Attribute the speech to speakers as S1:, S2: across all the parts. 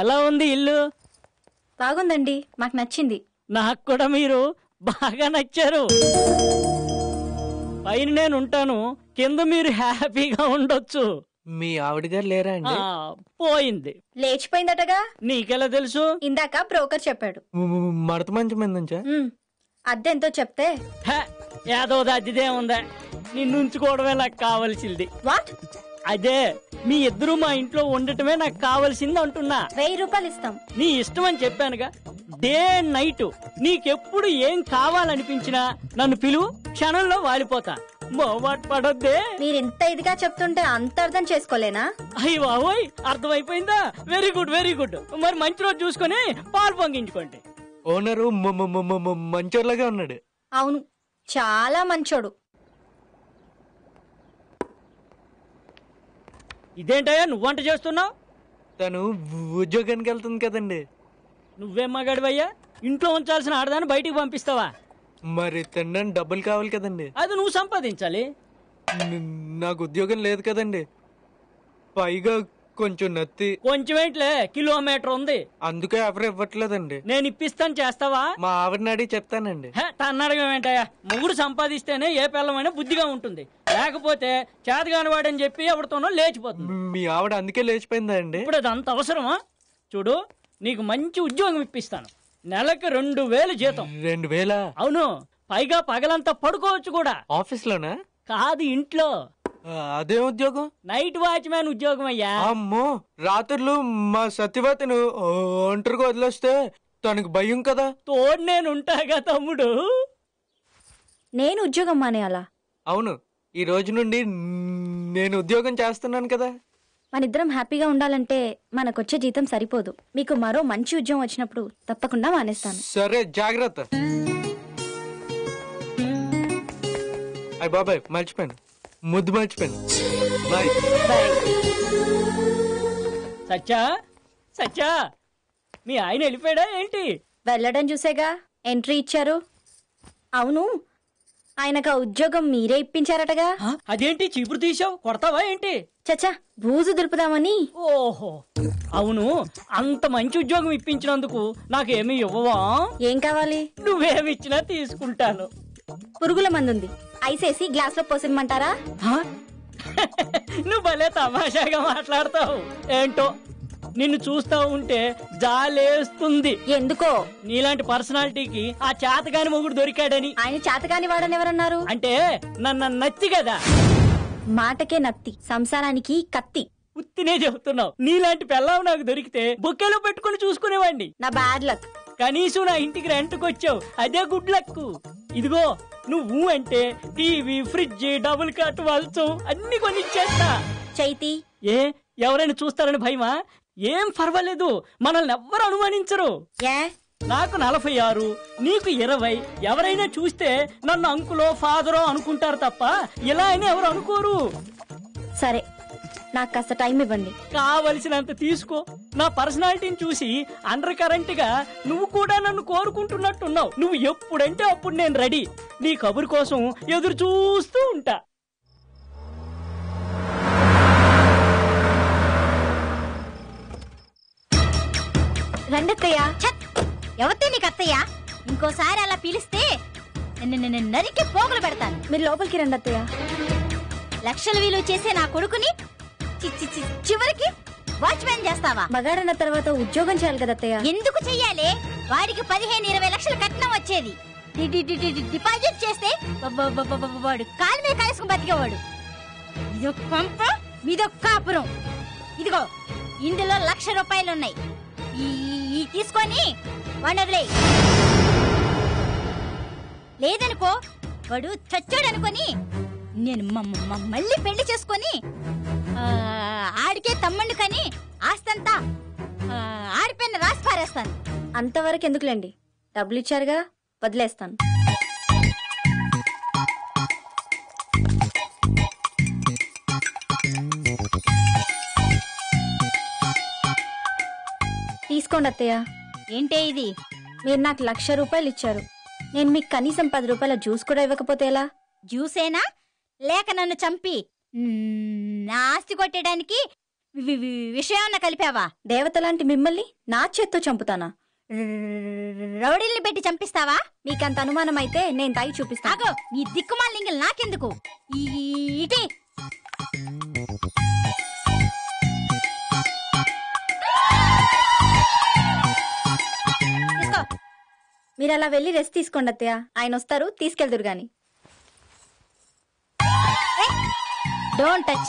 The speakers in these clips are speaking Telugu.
S1: ఎలా ఉంది ఇల్లు
S2: బాగుందండి మాకు నచ్చింది
S1: నాకు కూడా మీరు బాగా నచ్చారు పైన నేను ఉంటాను కింద మీరు హ్యాపీగా ఉండొచ్చు
S3: మీ ఆవిడ గారు లేరా అండి
S1: ఆ, పోయింది
S2: లేచిపోయిందటగా
S1: నీకెలా తెలుసు
S2: ఇందాక బ్రోకర్ చెప్పాడు
S3: మ్, మ్, మడత మంచం ఏందంచా
S2: ఉమ్, అద్దెంతో చెప్తే
S1: హ, ఏదో అదిదే ఉందా నిన్ను ఉంచుకోవడమే నాకు కావలసింది
S2: వాట్
S1: అదే మీ ఇద్దరు మా ఇంట్లో ఉండటమే నాకు కావలసింది అంటున్నా
S2: వెయ్యి రూపాయలు ఇస్తాం
S1: నీ ఇష్టం అని చెప్పానుగా డే అండ్ నైట్ నీకెప్పుడు ఏం కావాలనిపించినా నన్ను పిలువు క్షణంలో వాలిపోతా మోమాట పడొద్దే
S2: మీరు ఇంత ఇదిగా చెప్తుంటే అంత అర్థం చేసుకోలేనా
S1: అయ్యి బాబోయ్ అర్థమైపోయిందా వెరీ గుడ్ వెరీ గుడ్ మరి మంచి రోజు చూసుకొని పాలు పొంగించుకోండి
S3: ఓనరు మ- మ- మ- మ- మ- మంచోళ్ళగా ఉన్నాడు
S2: అవును చాలా మంచోడు
S1: ఇదేంటయ్యా నువ్వు వంట చేస్తున్నావు
S3: తను ఉద్యోగానికి వెళ్తుంది కదండి
S1: నువ్వేం మగాడివయ్యా ఇంట్లో ఉంచాల్సిన ఆడదాన్ని బయటికి పంపిస్తావా
S3: మరి తినడానికి డబ్బులు కావాలి కదండి
S1: అది నువ్వు సంపాదించాలి
S3: న- నాకు ఉద్యోగం లేదు కదండి పైగా కొంచెం నత్తి
S1: కొంచెం ఏంట్లే కిలోమీటర్ ఉంది
S3: అందుకే ఎవరు ఇవ్వట్లేదండి
S1: నేను ఇప్పిస్తాను చేస్తావా
S3: మా ఆవిడని అడిగి చెప్తానండి
S1: హే, తన్నడగం ఏంటయ్యా మొగుడు సంపాదిస్తేనే ఏ పిల్లమైనా బుద్ధిగా ఉంటుంది లేకపోతే చేతగాని వాడని చెప్పి ఎవరితోనో లేచిపోతుంది
S3: మీ ఆవిడ అందుకే లేచిపోయిందా అండి
S1: ఇప్పుడు అది అంత అవసరమా చూడు నీకు మంచి ఉద్యోగం ఇప్పిస్తాను నెలకి రెండు వేలు జీతం
S3: రెండు వేల
S1: అవును పైగా పగలంతా పడుకోవచ్చు కూడా
S3: ఆఫీస్లోనా
S1: కాదు ఇంట్లో
S3: ఆ, అదే ఉద్యోగం
S1: నైట్ వాచ్మ్యాన్ ఉద్యోగం అయ్యా
S3: అమ్మో రాత్రులు మా సత్యవతిను ఒంటరిగా వదిలేస్తే తనకు భయం కదా
S1: తోడు నేను ఉంటాగా తమ్ముడు
S2: నేను ఉద్యోగం మానేయాలా
S3: అవును ఈ రోజు నుండి నేను ఉద్యోగం చేస్తున్నాను కదా
S2: మనిద్దరం హ్యాపీగా ఉండాలంటే మనకొచ్చే జీతం సరిపోదు మీకు మరో మంచి ఉద్యోగం వచ్చినప్పుడు తప్పకుండా మానేస్తాను
S3: సరే జాగ్రత్త అయ్య బాబాయ్ మర్చిపోయాను ముద్దు మర్చిపోయాను బాయ్
S1: సచ్చా సచ్చా మీ ఆయన వెళ్ళిపోయాడా ఏంటి
S2: వెళ్ళడం చూసేగా ఎంట్రీ ఇచ్చారు అవును ఆయనకు ఆ ఉద్యోగం మీరే ఇప్పించారటగా
S1: ఆ, అదేంటి చీపురు తీసావు కొడతావా ఏంటి
S2: చచ్చా బూజు దులుపుదామని
S1: ఓహో అవును అంత మంచి ఉద్యోగం ఇప్పించినందుకు నాకేమీ ఇవ్వవా
S2: ఏం కావాలి
S1: నువ్వేమిచ్చినా తీసుకుంటాను
S2: పురుగుల మందుంది ఐసేసి గ్లాస్ లో పోసిమ్మంటారా
S1: ఆ? నువ్వు భలే తమాషాగా మాట్లాడతావు ఏంటో నిన్ను చూస్తా ఉంటే జాలేస్తుంది
S2: ఎందుకో
S1: నీలాంటి పర్సనాలిటీకి ఆ చేతగాని మొగుడు దొరికాడని
S2: ఆయన చేతగాని వాడని ఎవరన్నారు
S1: అంటే నన్ను నచ్చి కదా
S2: మాటకే నత్తి సంసారానికి కత్తి
S1: ఉత్తినే చెబుతున్నావు నీలాంటి పెళ్ళావు నాకు దొరికితే బొక్కేలో పెట్టుకుని చూసుకునేవాడిని
S2: నా బ్యాడ్ లక్
S1: కనీసం నా ఇంటికి రెంట్కి వచ్చావు అదే గుడ్ లక్ ఇదిగో నువ్వు అంటే టీవీ ఫ్రిడ్జ్ డబుల్ కాట్ వల్చం అన్ని కొనిచ్చేస్తా
S2: చైతి
S1: ఏ ఎవరైనా చూస్తారని భయమా ఏం పర్వాలేదు మనల్ని ఎవ్వరు అనుమానించరు
S2: ఏ
S1: నాకు నలభై ఆరు నీకు ఇరవై ఎవరైనా చూస్తే నన్ను అంకులో ఫాదరో అనుకుంటారు తప్ప ఇలా అని ఎవరు అనుకోరు
S2: సరే నాకు కాస్త టైం ఇవ్వండి
S1: కావలసినంత తీసుకో నా పర్సనాలిటీని చూసి అండర్ కరెంట్ గా నువ్వు కూడా నన్ను కోరుకుంటున్నట్టున్నావు నువ్వు ఎప్పుడంటే అప్పుడు నేను రెడీ నీ కబురు కోసం ఎదురు చూస్తూ ఉంటా
S2: రండత్తయ్య
S4: ఎవతే నీకు అత్తయ్య ఇంకోసారి అలా పిలిస్తే నిన్ను నిన్ను నరికి పోగులు పెడతాను
S2: మీరు లోపలికి రండి అత్తయ్య
S4: లక్షల విలువ చేసే నా కొడుకుని చి- చి- చి- చివరికి వాచ్మెన్ చేస్తావా
S2: మగాడన్న తర్వాత ఉద్యోగం చేయాలి కదా అత్తయ్య
S4: ఎందుకు చెయ్యాలి వాడికి పదిహేను ఇరవై లక్షల కట్నం వచ్చేది డి- డి- డి- డి- డిపాజిట్ చేస్తే బ- బ- బ- బ- బ- వాడు కాలు మీద కాలేసుకుని బతికేవాడు ఇదొక పంప మీదొక కాపురం ఇదిగో ఇందులో లక్ష రూపాయలు ఉన్నాయి ఈ- ఈ- ఈ తీసుకొని వాడిని వదిలేయ్ లేదనుకో వాడు చచ్చాడు అనుకొని నేను మ- మ- మ- మళ్ళీ పెళ్లి చేసుకొని ఆ, ఆడికే తమ్ముడిని కని ఆస్తంతా ఆ, ఆడిపోయిన రాసి పారేస్తాను
S2: అంతవరకు ఎందుకులేండి డబ్బులు ఇచ్చారుగా వదిలేస్తాను తీసుకోండి అత్తయ్య
S4: ఏంటే ఇది
S2: మీరు నాకు లక్ష రూపాయలు ఇచ్చారు నేను మీకు కనీసం పది రూపాయల జ్యూస్ కూడా ఇవ్వకపోతే ఎలా
S4: జ్యూసేనా లేక నన్ను చంపి మ్, నా ఆస్తి కొట్టేయడానికి వి- వి- విషయం కలిపావా
S2: దేవత లాంటి మిమ్మల్ని నా చేత్తో చంపుతానా
S4: రౌడీల్ని పెట్టి చంపిస్తావా
S2: మీకంత అనుమానం అయితే నేను తాగి చూపిస్తాను
S4: ఆగో నీ దిక్కుమాల లింగల్ నాకెందుకు ఈ- ఇటీ తీసుకో.
S2: మీరు అలా వెళ్ళి రెస్ట్ తీసుకోండి అత్తయ్య ఆయన వస్తారు తీసుకెళ్దురు గాని
S4: డోంట్ టచ్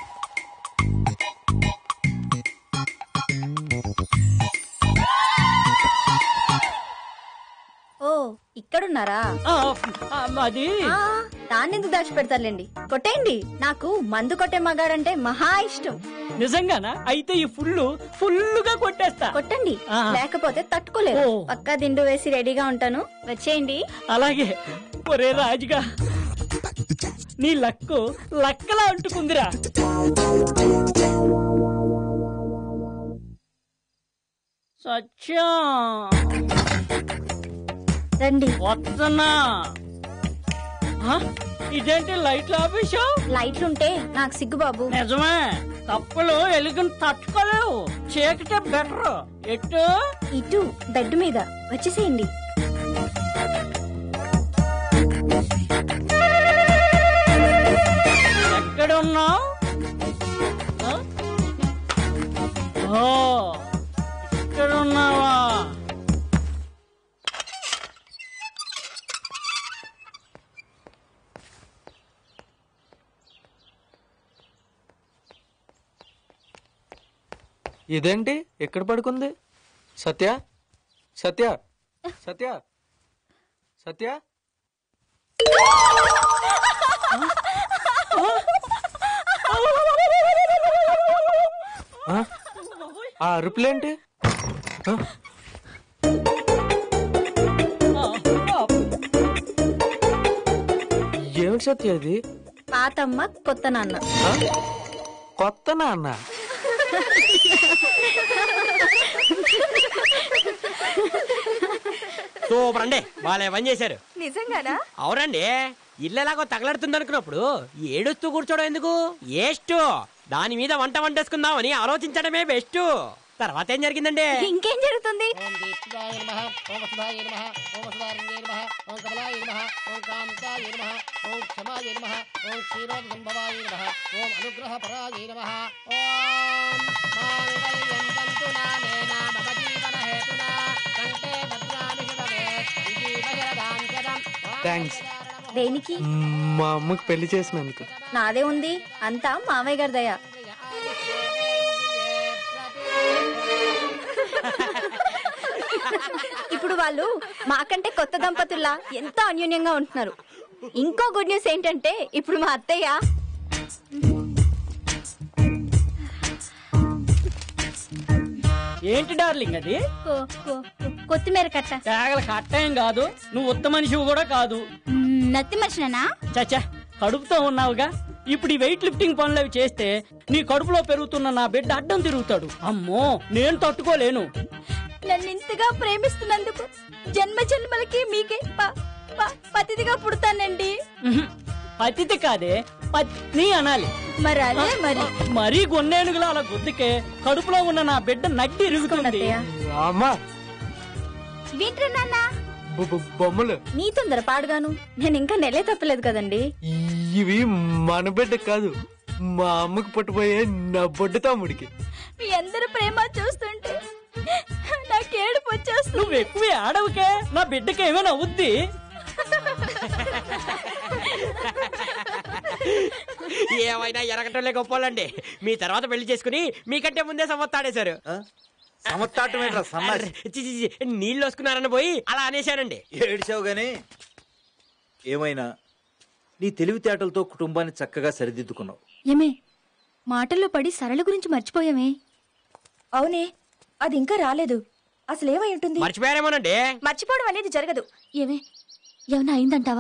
S2: ఓ ఇక్కడున్నారా
S1: ఆ, ఆ, అది
S2: ఆ, దాన్నెందుకు దాచిపెడతారులేండి కొట్టేయండి నాకు మందు కొట్టే మగాడంటే మహా ఇష్టం
S1: నిజంగానా అయితే ఈ ఫుల్ ఫుల్లుగా కొట్టేస్తా
S2: కొట్టండి
S1: ఆ.
S2: లేకపోతే తట్టుకోలేరు
S1: ఓ.
S2: పక్కా దిండు వేసి రెడీగా ఉంటాను వచ్చేయండి
S1: అలాగే ఒరే రాజుగా నీ లక్కు లక్కలా అంటుకుందిరా సత్యం
S2: రండి
S1: వస్తున్నా ఆ, ఇదేంటి లైట్లు ఆపేశావు
S2: లైట్లుంటే నాకు సిగ్గు బాబు
S1: నిజమే తప్పులు ఎలుగుని తట్టుకోలేవు చీకటే బెటర్ ఎట్టు
S2: ఇటు బెడ్ మీద వచ్చేసేయండి
S1: ఎక్కడ ఉన్నావు ఓ ఇక్కడ ఉన్నావా
S3: ఇదేంటి ఎక్కడ పడుకుంది సత్య సత్య సత్య సత్య ఆ? ఆ అరుపులేంటి ఆ? ఏమిటి సత్య ఇది
S2: పాతమ్మ కొత్త నాన్న
S3: ఆ? కొత్త నాన్న
S5: సూపర్ అండి వాళ్ళే పని చేశారు
S2: నిజంగానా
S5: అవునండి ఇల్లు ఎలాగో తగలడుతుంది అనుకున్నప్పుడు ఏడుస్తూ కూర్చోవడం ఎందుకు ఏస్ట్ దాని మీద వంట వంటేసుకుందామని ఆలోచించడమే బెస్ట్ తర్వాత ఏం జరిగిందండి
S2: ఇంకేం జరుగుతుంది
S6: ఓం దీప్తిదాయ నమః ఓం వసుధాయ నమః ఓం వసుధారణ్యే నమః ఓం కమలాయ నమః ఓం కాంతాయ నమః ఓం క్షమాయ నమః ఓం క్షీరోదసంభవాయ నమః ఓం అనుగ్రహపరాయ నమః ఓం మాంగళ్యం తంతు నానేన మమ జీవన హేతునా కంటే భద్రామి శుభవే సంజీవశరదాం శతం
S3: థ్యాంక్స్
S2: దేనికి
S3: మా అమ్మకి పెళ్లి చేసినందుకు
S2: నాదే ఉంది అంతా మామయ్య గారి దయ ఇప్పుడు వాళ్ళు మాకంటే కొత్త దంపతుల్లా ఎంతో అన్యోన్యంగా ఉంటున్నారు ఇంకో గుడ్ న్యూస్ ఏంటంటే ఇప్పుడు మా అత్తయ్య
S1: ఏంటి డార్లింగ్ అది
S4: కో- కో- కో- కొత్తిమీర కట్ట
S1: తేగల కట్టం కాదు నువ్వు ఉత్త మనిషివి కూడా కాదు
S4: మ్, నత్తి మనిషినా
S1: చచ్చా కడుపుతో ఉన్నావుగా ఇప్పుడు ఈ వెయిట్ లిఫ్టింగ్ పనులు అవి చేస్తే నీ కడుపులో పెరుగుతున్న నా బిడ్డ అడ్డం తిరుగుతాడు అమ్మో నేను తట్టుకోలేను
S4: నన్ను ఇంతగా ప్రేమిస్తున్నందుకు జన్మ జన్మలకి మీకే ప- ప- పతిదిగా పుడతానండి
S1: ఉహుం. పతితి కాదే పత్ని అనాలి
S4: మరి అదే మరి
S1: మరీ గొన్నేనుగులా అలా గుద్దుకే కడుపులో ఉన్న నా బిడ్డ నడ్డి ఇరుగుతుంది
S2: అత్తయ్య
S3: అమ్మా
S4: వింటారు నాన్న
S3: బొ- బొ- బొమ్మలు
S2: నీ తొందర పాడుగాను నేను ఇంకా నెలే తప్పలేదు కదండి
S3: ఇవి మన బిడ్డ కాదు మా అమ్మకి పట్టుపోయే నా బొడ్డ తమ్ముడికి
S4: మీ అందరి ప్రేమ చూస్తుంటే నాకు ఏడుపు వచ్చేస్తుంది
S1: నువ్వు ఎక్కువ ఆడవుకే నా బిడ్డకి ఏమైనా అవుద్ది
S5: ఏమైనా ఎరగటంలే గొప్పోళ్ళండి మీ తర్వాత పెళ్లి చేసుకుని మీకంటే ముందే సమత్తాడేశారు
S7: సమత్తాటం ఏంట్రా సన్నాసి
S5: చి, చి, చి, నీళ్ళు వస్తున్నారని పోయి అలా అనేశానండి
S7: ఏడిచావు గాని ఏమైనా నీ తెలివితేటలతో కుటుంబాన్ని చక్కగా సరిదిద్దుకున్నావు
S4: ఏమే మాటల్లో పడి సరళ గురించి మర్చిపోయామే
S2: అవునే అది ఇంకా రాలేదు అసలు ఏమై ఉంటుంది
S5: మర్చిపోయారేమోనండి
S2: మర్చిపోవడం అనేది జరగదు
S4: ఏమే ఏమైనా అయిందంటావా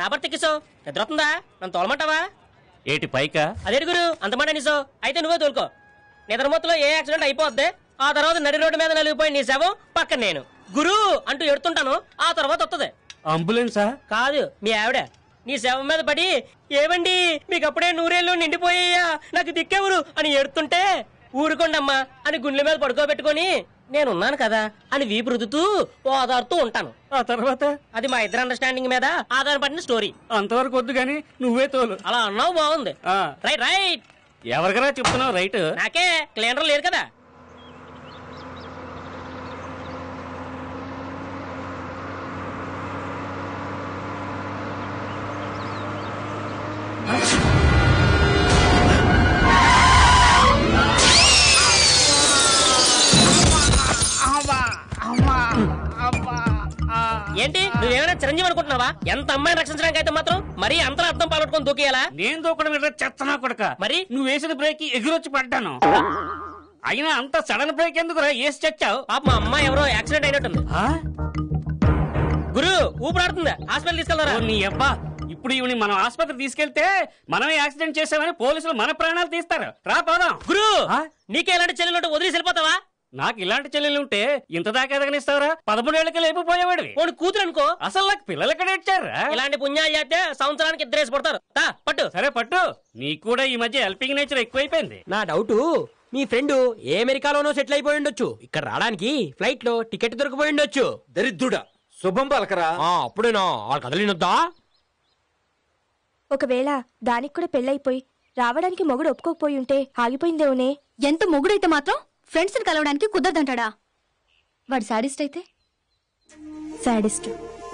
S8: నా భర్త ఎక్కిసావు నిద్రొస్తుందా నన్ను తోలమంటావా
S1: ఏటి పైకా
S8: అదేడు గురు అంత మాట నిసో అయితే నువ్వే తోలుకో నిద్ర మొత్తంలో ఏ యాక్సిడెంట్ అయిపోద్ది ఆ తర్వాత నడి రోడ్డు మీద నలిగిపోయి నీ శవం పక్కన నేను గురు అంటూ ఎడుతుంటాను ఆ తర్వాత వస్తుంది
S1: అంబులెన్సా
S8: కాదు మీ ఆవిడ నీ శవం మీద పడి ఏమండి మీకు అప్పుడే నూరేళ్ళు నిండిపోయాయా నాకు దిక్కెవరు అని ఎడుతుంటే ఊరుకోండమ్మా అని గుండెల మీద పడుకోబెట్టుకొని నేనున్నాను కదా అని వీపు రుదుతూ ఓదారుతూ ఉంటాను
S1: ఆ తర్వాత
S8: అది మా ఇద్దరు అండర్స్టాండింగ్ మీద ఆధారపడిన స్టోరీ
S1: అంతవరకు వద్దు గాని నువ్వే తోలు
S8: అలా అన్నావు బాగుంది
S1: ఆ,
S8: రైట్ రైట్
S1: ఎవరికరా చెప్తున్నావు రైట్
S8: నాకే క్లీనర్ లేరు కదా ఏంటి నువ్వేమైనా చిరంజీవి అనుకుంటున్నావా ఎంత అమ్మాయిని రక్షించడానికి అయితే మాత్రం మరీ అంతరం అర్థం పాలట్టుకొని దూకేయాలా
S1: నేను దూకడం మీద చెత్తనా కొడక
S8: మరి?
S1: నువ్వు వేసిన బ్రేక్ ఎగురొచ్చి పడ్డాను అయినా అంత సడన్ బ్రేక్ ఎందుకురా వేసి చచ్చావు
S8: పాప మా అమ్మాయి ఎవరో యాక్సిడెంట్ అయినట్టుంది గురు ఊపిరాడుతుంది హాస్పిటల్ తీసుకెళ్తారా
S1: నీ అబ్బా ఇప్పుడు ఇవని మనం ఆసుపత్రి తీసుకెళ్తే మనమే యాక్సిడెంట్ చేసామని పోలీసులు మన ప్రాణాలు తీస్తారు రా పోదాం
S8: గురు
S1: ఆ?
S8: నీకే ఎలాంటి చెల్లెలు వదిలేసి వెళ్ళిపోతావా
S1: నాకు ఇలాంటి చెల్లెలు ఉంటే ఇంత దాకా ఎదగనిస్తావరా పదమూడేళ్ళకి లేకపోయేవాడివి
S8: పోనీ కూతురు అనుకో
S1: అసలు నాకు పిల్లలు ఎక్కడ ఇచ్చారా
S8: ఇలాంటి పుణ్యాలు చేస్తే సంవత్సరానికి ఇద్దరేసి పడతారు తా పట్టు
S1: సరే పట్టు నీకు కూడా ఈ మధ్య హెల్పింగ్ నేచర్ ఎక్కువైపోయింది
S5: నా డౌట్ మీ ఫ్రెండ్ ఏ అమెరికాలోనో సెటిల్ అయిపోయి ఉండొచ్చు ఇక్కడ రావడానికి ఫ్లైట్ లో టికెట్ దొరికిపోయి ఉండొచ్చు
S7: దరిద్రుడా శుభం పలకరా
S5: ఆ, అప్పుడేనా వాళ్ళ కదలినొద్దా
S9: ఒకవేళ దానికి కూడా పెళ్ళైపోయి రావడానికి మొగుడు ఒప్పుకోకపోయి ఉంటే ఆగిపోయిందేవునే
S2: ఎంత మొగుడైతే మాత్రం ఫ్రెండ్స్ కలవడానికి కుదరదంటాడా వాడు సాడిస్ట్ అయితే
S9: సాడిస్ట్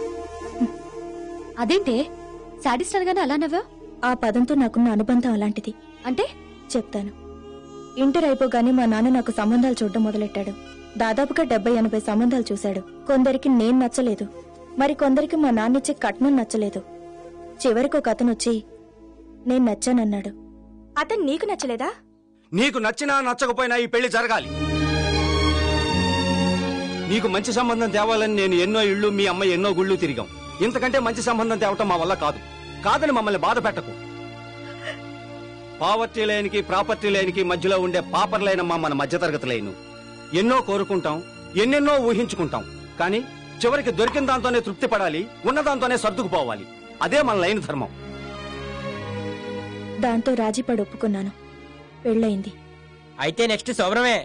S2: అదేంటే సాడిస్ట్ అనగానే అలా నవ్వా
S9: ఆ పదంతో నాకున్న అనుబంధం అలాంటిది
S2: అంటే
S9: చెప్తాను ఇంటర్ అయిపోగానే మా నాన్న నాకు సంబంధాలు చూడడం మొదలెట్టాడు దాదాపుగా డెబ్బై ఎనభై సంబంధాలు చూశాడు కొందరికి నేను నచ్చలేదు మరి కొందరికి మా నాన్నిచ్చే కట్నం నచ్చలేదు చివరికి ఒక అతను వచ్చి నేను నచ్చానన్నాడు అతను నీకు నచ్చలేదా
S10: నీకు నచ్చినా నచ్చకపోయినా ఈ పెళ్లి జరగాలి నీకు మంచి సంబంధం తేవాలని నేను ఎన్నో ఇళ్ళు మీ అమ్మ ఎన్నో గుళ్ళు తిరిగాం ఇంతకంటే మంచి సంబంధం తేవటం మా వల్ల కాదు కాదని మమ్మల్ని బాధ పెట్టకు పావర్టీ లేనికి ప్రాపర్టీ లేనికి మధ్యలో ఉండే పాపర్లైనమ్మా మన మధ్యతరగతి లేను ఎన్నో కోరుకుంటాం ఎన్నెన్నో ఊహించుకుంటాం కానీ చివరికి దొరికిన దాంతోనే తృప్తి పడాలి ఉన్న దాంతోనే సర్దుకుపోవాలి అదే మన లైన్ ధర్మం
S9: దాంతో రాజీపడి ఒప్పుకున్నాను పెళ్ళయింది
S5: అయితే నెక్స్ట్ శోభనమే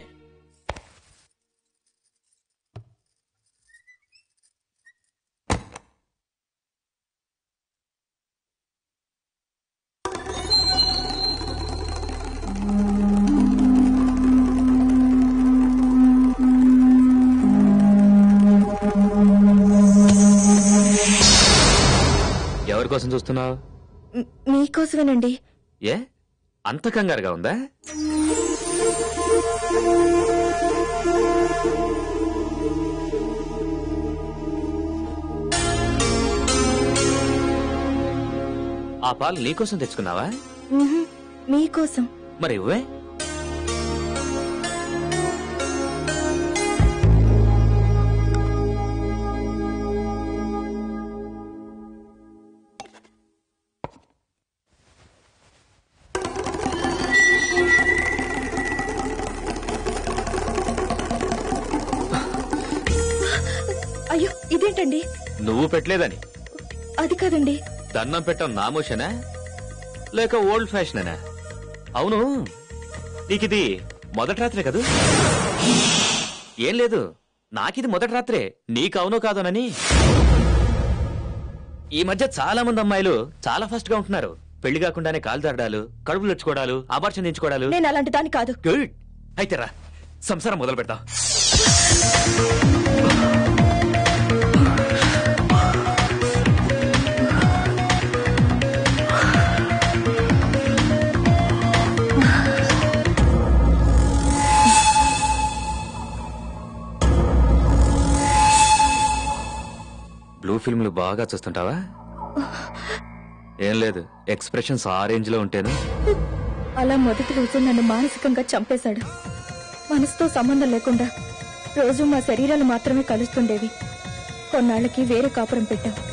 S11: ఎవరి కోసం చూస్తున్నావు
S9: మ్- మీకోసమేనండి
S11: ఏ అంత కంగారుగా ఉందా ఆ పాలు నీకోసం తెచ్చుకున్నావా
S9: మ్హూ, మీకోసం
S11: మరి ఇవ్వే
S9: అయ్యో ఇదేంటండి
S11: నువ్వు పెట్టలేదని
S9: అది కాదండి
S11: దండం పెట్టం నామోషనా లేక ఓల్డ్ ఫ్యాషనేనా అవును నీకిది మొదటి రాత్రే కదూ ఏం లేదు నాకిది మొదటి రాత్రే నీకు అవునో కాదోనని ఈ మధ్య చాలా మంది అమ్మాయిలు చాలా ఫాస్ట్ గా ఉంటున్నారు పెళ్లి కాకుండానే కాలు జారడాలు కడుపులు తెచ్చుకోవడాలు ఆభాషణ దించుకోవడాలు
S9: నేను అలాంటి దాన్ని కాదు
S11: గుడ్ అయితే రా సంసారం మొదలు పెడతాం బ్లూ ఫిల్మ్లు బాగా చూస్తుంటావా ఏం లేదు ఎక్స్ప్రెషన్స్ ఆ రేంజ్ లో ఉంటేను
S9: అలా మొదటి రోజు నన్ను మానసికంగా చంపేశాడు మనసుతో సంబంధం లేకుండా రోజు మా శరీరాలు మాత్రమే కలుస్తుండేవి కొన్నాళ్ళకి వేరే కాపురం పెట్టాం